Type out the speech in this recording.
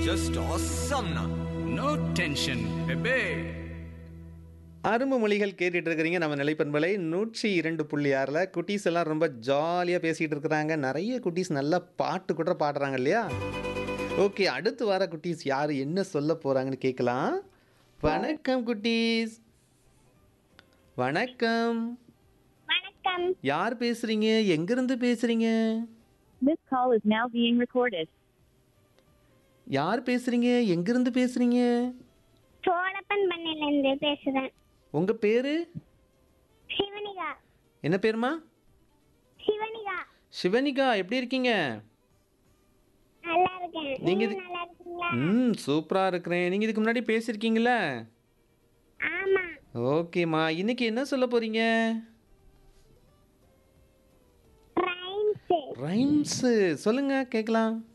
Just awesome, na. No tension, bebe. அரும்பு மொழிகள் கேட்டுட்டு இருக்கிறீங்க நம்ம நிலைப்பண்பலை நூற்றி இரண்டு புள்ளி ஆறில் குட்டீஸ் எல்லாம் ரொம்ப ஜாலியாக பேசிகிட்டு இருக்கிறாங்க நிறைய குட்டீஸ் நல்லா பாட்டு கூட பாடுறாங்க இல்லையா ஓகே அடுத்து வர குட்டீஸ் யார் என்ன சொல்ல போகிறாங்கன்னு கேட்கலாம் வணக்கம் குட்டீஸ் வணக்கம் வணக்கம் யார் பேசுகிறீங்க எங்கேருந்து பேசுகிறீங்க This call is now being recorded. யார் பேசுகிறீங்க எங்கேருந்து பேசுகிறீங்க சோழப்பன் பண்ணையிலேருந்து பேசுறேன் உங்கள் பேர் சிவனிகா என்ன பேருமா சிவனிகா சிவனிகா எப்படி இருக்கீங்க நல்லா இருக்கேன் நீங்க நீங்க இது- நல்லா இருக்கீங்களா ம் சூப்பராக இருக்கிறேன் நீங்கள் இதுக்கு முன்னாடி பேசியிருக்கீங்களா ஆமா ஓகேம்மா இன்னைக்கு என்ன சொல்ல போறீங்க ரைம்ஸ் ரைம்ஸு சொல்லுங்க கேட்கலாம்